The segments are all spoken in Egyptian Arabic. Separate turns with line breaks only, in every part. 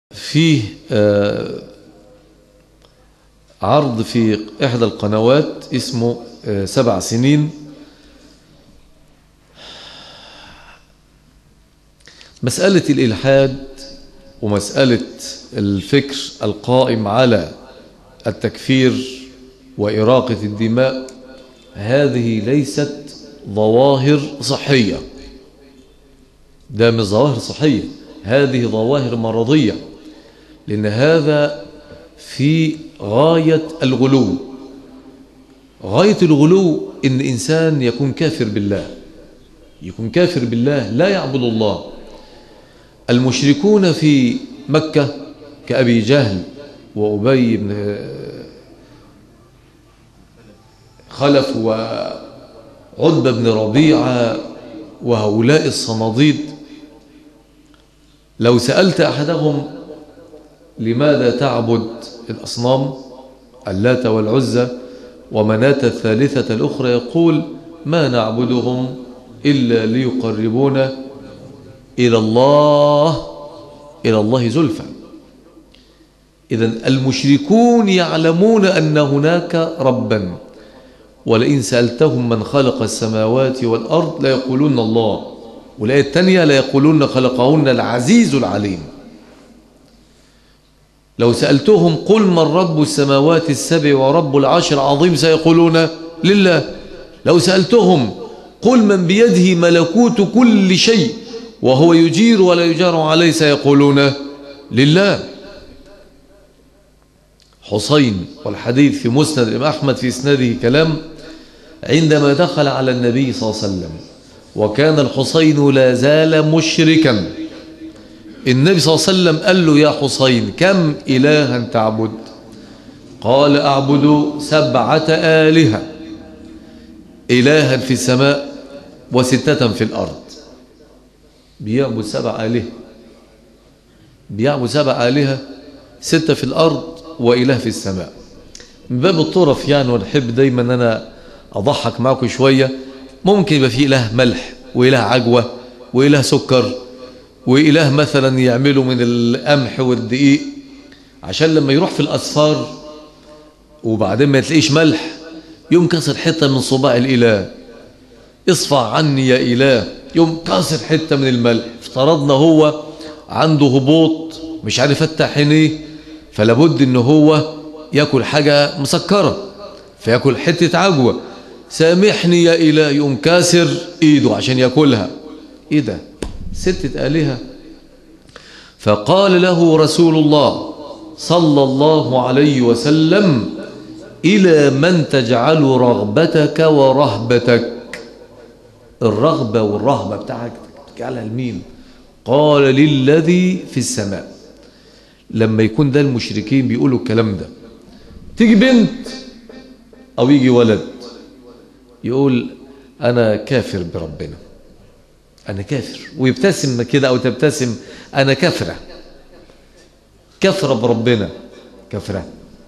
فيه آه، عرض في إحدى القنوات اسمه آه، سبع سنين مسألة الإلحاد ومسألة الفكر القائم على التكفير وإراقة الدماء هذه ليست ظواهر صحية ده مش ظواهر صحية هذه ظواهر مرضية لأن هذا في غاية الغلو غاية الغلو إن إنسان يكون كافر بالله يكون كافر بالله لا يعبد الله المشركون في مكة كأبي جهل وأبي بن خلف وعتبة بن ربيعة وهؤلاء الصناديد لو سألت أحدهم لماذا تعبد الأصنام اللات والعزة ومناة الثالثة الأخرى يقول ما نعبدهم إلا ليقربونا إلى الله إلى الله زلفى إذا المشركون يعلمون أن هناك ربا ولئن سألتهم من خلق السماوات والأرض لا يقولون الله والآية الثانية لا يقولون خلقهن العزيز العليم لو سألتهم قل من رب السماوات السبع ورب العرش العظيم سيقولون لله لو سألتهم قل من بيده ملكوت كل شيء وهو يجير ولا يجار عليه سيقولون لله حسين والحديث في مسند الإمام أحمد في إسناده كلام عندما دخل على النبي صلى الله عليه وسلم وكان الحسين لا زال مشركا النبي صلى الله عليه وسلم قال له يا حسين كم إلها تعبد قال أعبد سبعة آلهة إلها في السماء وستة في الأرض بيعبد سبع آلهة بيعبد سبع آلهة ستة في الأرض وإله في السماء من باب الطرف يعني ونحب دايما أنا أضحك معكم شوية ممكن يبقى في إله ملح وإله عجوة وإله سكر وإله مثلا يعمله من القمح والدقيق عشان لما يروح في الأسفار وبعدين ما تلاقيش ملح يوم كسر حتة من صباع الإله اصفع عني يا إله يوم كسر حتة من الملح افترضنا هو عنده هبوط مش عارف يفتح عينيه فلابد ان هو ياكل حاجة مسكرة فياكل حتة عجوة سامحني يا إله يقوم كاسر ايده عشان ياكلها ايه ده ستة آلهة فقال له رسول الله صلى الله عليه وسلم إلى من تجعل رغبتك ورهبتك الرغبة والرهبة بتاعك تجعلها لمين قال للذي في السماء لما يكون ده المشركين بيقولوا الكلام ده تيجي بنت أو يجي ولد يقول أنا كافر بربنا أنا كافر ويبتسم كده أو تبتسم أنا كافرة كافرة بربنا كافرة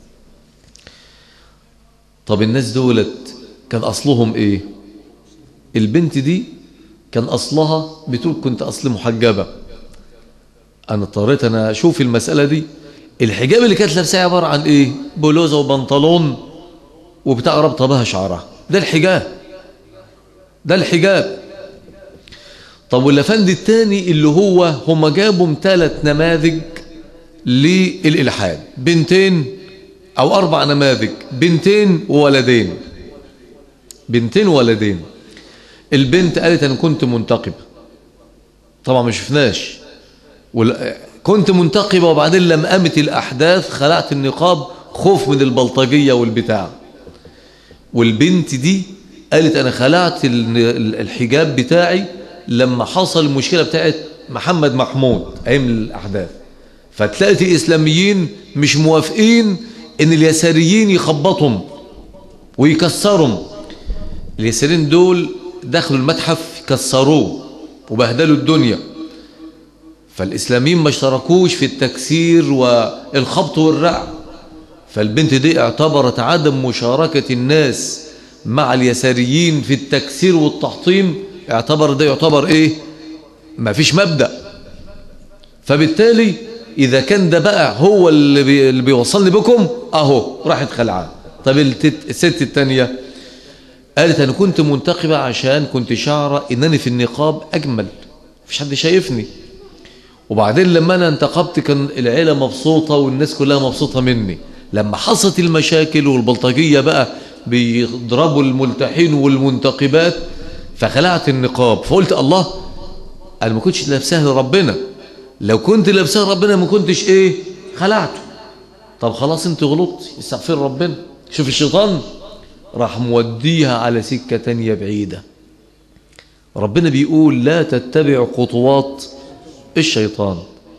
طب الناس دولت كان أصلهم إيه البنت دي كان أصلها بتقول كنت أصل محجبة أنا اضطريت أنا أشوف المسألة دي الحجاب اللي كانت لابساه عبارة عن إيه بلوزة وبنطلون وبتاع ربطة بها شعرها ده الحجاب ده الحجاب طب واللفند الثاني اللي هو هم جابوا ثلاث نماذج للإلحاد بنتين أو أربع نماذج بنتين وولدين بنتين وولدين البنت قالت أنا كنت منتقبة طبعا ما شفناش كنت منتقبة وبعدين لما قامت الأحداث خلعت النقاب خوف من البلطجية والبتاع والبنت دي قالت أنا خلعت الحجاب بتاعي لما حصل المشكلة بتاعت محمد محمود أيام الأحداث فتلاقي الإسلاميين مش موافقين إن اليساريين يخبطهم ويكسرهم اليساريين دول دخلوا المتحف كسروه وبهدلوا الدنيا فالإسلاميين ما اشتركوش في التكسير والخبط والرع فالبنت دي اعتبرت عدم مشاركة الناس مع اليساريين في التكسير والتحطيم اعتبر ده يعتبر ايه ما فيش مبدأ فبالتالي إذا كان ده بقى هو اللي, بي اللي بيوصلني بكم أهو راحت خلعان طب التت- الست التانية قالت أنا كنت منتقبة عشان كنت شعرة إنني في النقاب أجمل مفيش حد شايفني وبعدين لما أنا انتقبت كان العيلة مبسوطة والناس كلها مبسوطة مني لما حصلت المشاكل والبلطجية بقى بيضربوا الملتحين والمنتقبات فخلعت النقاب فقلت الله أنا ما كنتش لابسها لربنا لو كنت لابسها لربنا ما كنتش إيه خلعته طب خلاص انت غلطت استغفر ربنا شوف الشيطان راح موديها على سكة تانية بعيدة ربنا بيقول لا تتبع خطوات الشيطان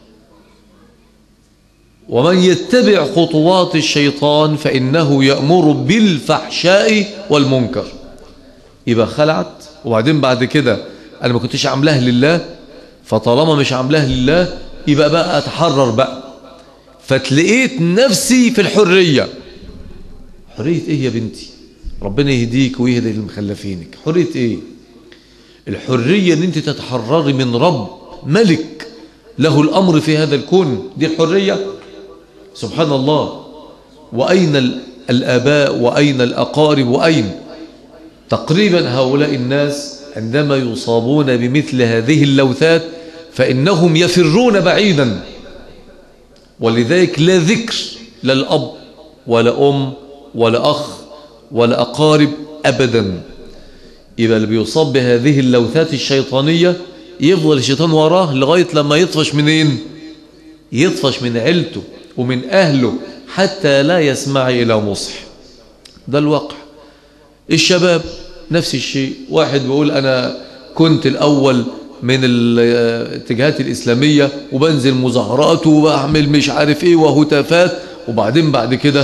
ومن يتبع خطوات الشيطان فإنه يأمر بالفحشاء والمنكر يبقى خلعت وبعدين بعد كده أنا ما كنتش عاملاه لله فطالما مش عاملاه لله يبقى بقى أتحرر بقى فتلقيت نفسي في الحرية حرية ايه يا بنتي ربنا يهديك ويهدي المخلفينك حرية ايه الحرية ان انت تتحرري من رب ملك له الامر في هذا الكون دي الحرية سبحان الله واين ال- الاباء واين الاقارب واين تقريبا هؤلاء الناس عندما يصابون بمثل هذه اللوثات فانهم يفرون بعيدا ولذلك لا ذكر لا الأب ولا أم ولا أخ ولا أقارب أبدا يبقى اللي بيصاب بهذه اللوثات الشيطانية يفضل الشيطان وراه لغاية لما يطفش منين يطفش من عيلته ومن أهله حتى لا يسمع إلى مصح ده الواقع الشباب نفس الشيء واحد بيقول أنا كنت الأول من الاتجاهات الإسلامية وبنزل مظاهرات وبعمل مش عارف إيه وهتافات وبعدين بعد كده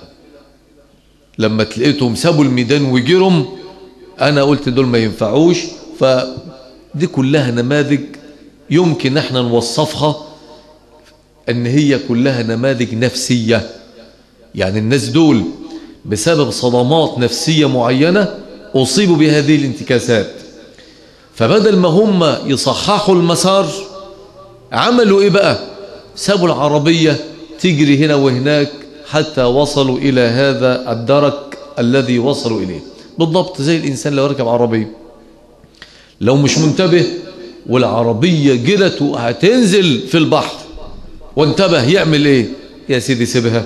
لما تلاقيتهم سابوا الميدان وجرم أنا قلت دول ما ينفعوش فدي كلها نماذج يمكن احنا نوصفها ان هي كلها نماذج نفسية يعني الناس دول بسبب صدمات نفسية معينة أصيبوا بهذه الانتكاسات فبدل ما هم يصححوا المسار عملوا ايه بقى سابوا العربية تجري هنا وهناك حتى وصلوا إلى هذا الدرك الذي وصلوا إليه بالضبط زي الإنسان لو ركب عربية لو مش منتبه والعربية جرت وهتنزل في البحر وانتبه يعمل ايه يا سيدي سيبها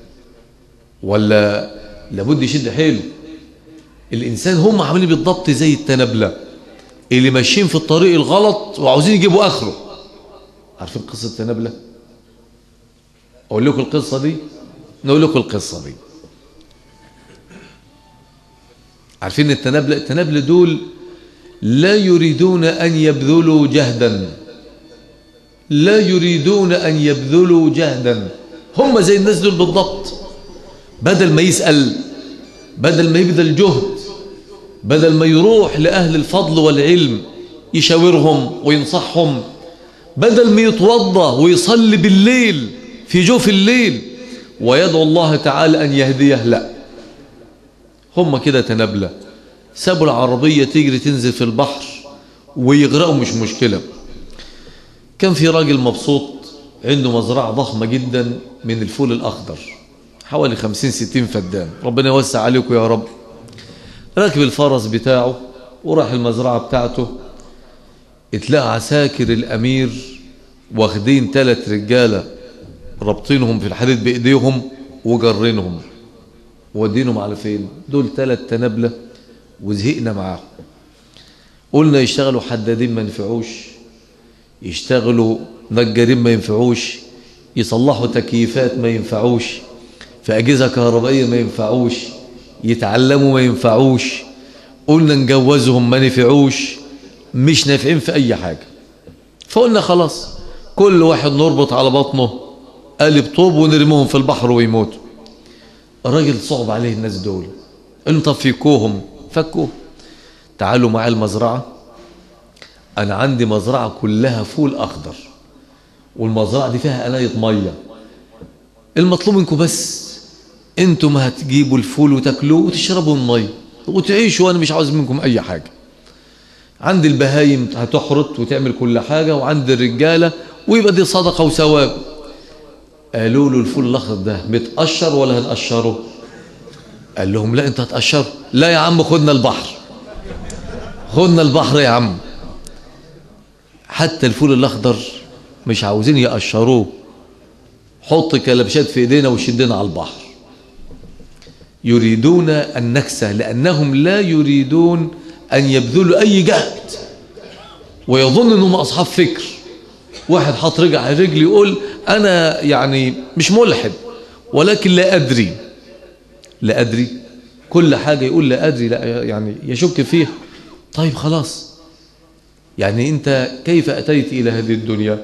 ولا لابد يشد حيله الإنسان هم عاملين بالضبط زي التنبلة اللي ماشيين في الطريق الغلط وعاوزين يجيبوا آخره عارفين قصة التنبلة أقول لكم القصة دي نقول لكم القصة دي عارفين التنبلة التنبلة دول لا يريدون أن يبذلوا جهدا لا يريدون أن يبذلوا جهدا هم زي الناس دول بالضبط بدل ما يسأل بدل ما يبذل جهد بدل ما يروح لأهل الفضل والعلم يشاورهم وينصحهم بدل ما يتوضى ويصلي بالليل في جوف الليل ويدعو الله تعالى أن يهديه لا هم كده تنبلة سابوا العربية تجري تنزل في البحر ويغرقوا مش مشكلة كان في راجل مبسوط عنده مزرعة ضخمة جدا من الفول الأخضر حوالي خمسين ستين فدان ربنا يوسع عليكم يا رب راكب الفرس بتاعه وراح المزرعة بتاعته اتلاقى عساكر الأمير واخدين ثلاث رجالة رابطينهم في الحديد بإيديهم وجرينهم ودينهم على فين دول ثلاث تنابلة وزهقنا معاهم قلنا يشتغلوا حدادين ما ينفعوش يشتغلوا نجارين ما ينفعوش يصلحوا تكييفات ما ينفعوش في أجهزة كهربائية ما ينفعوش يتعلموا ما ينفعوش قلنا نجوزهم ما نفعوش مش نافعين في أي حاجة فقلنا خلاص كل واحد نربط على بطنه قالب طوب ونرميهم في البحر ويموتوا الراجل صعب عليه الناس دول قال لهم طب فكوهم فكوه تعالوا معي المزرعة أنا عندي مزرعة كلها فول أخضر والمزرعة دي فيها قلاية مية المطلوب منكم بس انتم هتجيبوا الفول وتاكلوه وتشربوا المية وتعيشوا وانا مش عاوز منكم اي حاجة عند البهايم هتحرط وتعمل كل حاجة وعند الرجالة ويبقى دي صدقة وثواب قالوا له الفول الاخضر ده متقشر ولا هنقشره قال لهم لا انت هتقشره لا يا عم خدنا البحر خدنا البحر يا عم حتى الفول الاخضر مش عاوزين يقشروه حط كلبشات في ايدينا وشدنا على البحر يريدون النكسة لأنهم لا يريدون أن يبذلوا أي جهد ويظن أنهم أصحاب فكر واحد حط رجع على رجل يقول أنا يعني مش ملحد ولكن لا أدري لا أدري كل حاجة يقول لا أدري لا يعني يشك فيها طيب خلاص يعني أنت كيف أتيت إلى هذه الدنيا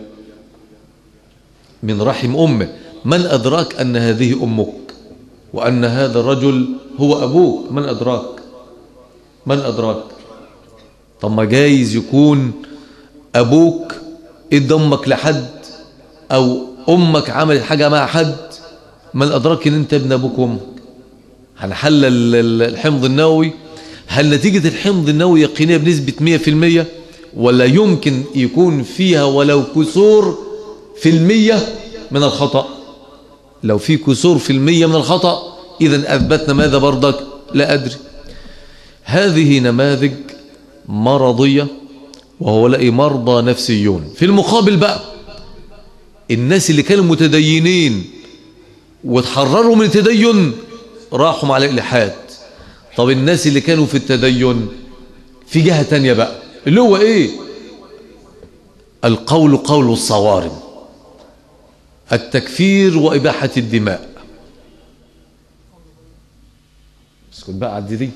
من رحم أمه من أدراك أن هذه أمك وأن هذا الرجل هو أبوك من أدراك من أدراك طب ما جايز يكون أبوك ادى أمك لحد أو أمك عملت حاجة مع حد من أدراك أن أنت ابن أبوك وأمك هنحلل الحمض النووي هل نتيجة الحمض النووي يقينية بنسبة 100% ولا يمكن يكون فيها ولو كسور في المية من الخطأ لو في كسور في المية من الخطأ إذا أثبتنا ماذا بردك لا أدري هذه نماذج مرضية وهو لقي مرضى نفسيون في المقابل بقى الناس اللي كانوا متدينين وتحرروا من التدين راحوا على الإلحاد طب الناس اللي كانوا في التدين في جهة تانية بقى اللي هو ايه القول قول الصوارم التكفير وإباحة الدماء اسكت بقى عدي دي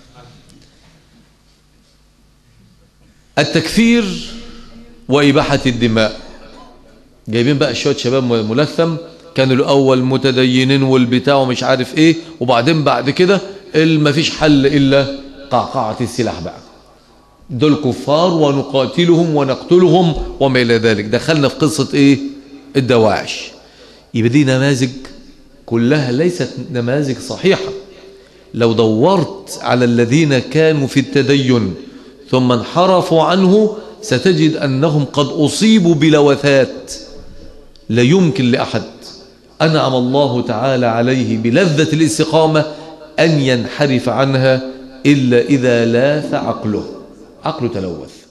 التكفير وإباحة الدماء جايبين بقى شوية شباب ملثم كانوا الأول متدينين والبتاع ومش عارف إيه وبعدين بعد كده ما فيش حل إلا قعقعة السلاح بقى دول كفار ونقاتلهم ونقتلهم وما إلى ذلك دخلنا في قصة إيه الدواعش يبقى دي نماذج كلها ليست نماذج صحيحة لو دورت على الذين كانوا في التدين ثم انحرفوا عنه ستجد أنهم قد أصيبوا بلوثات لا يمكن لأحد أنعم الله تعالى عليه بلذة الاستقامة أن ينحرف عنها إلا إذا لاث عقله عقله تلوث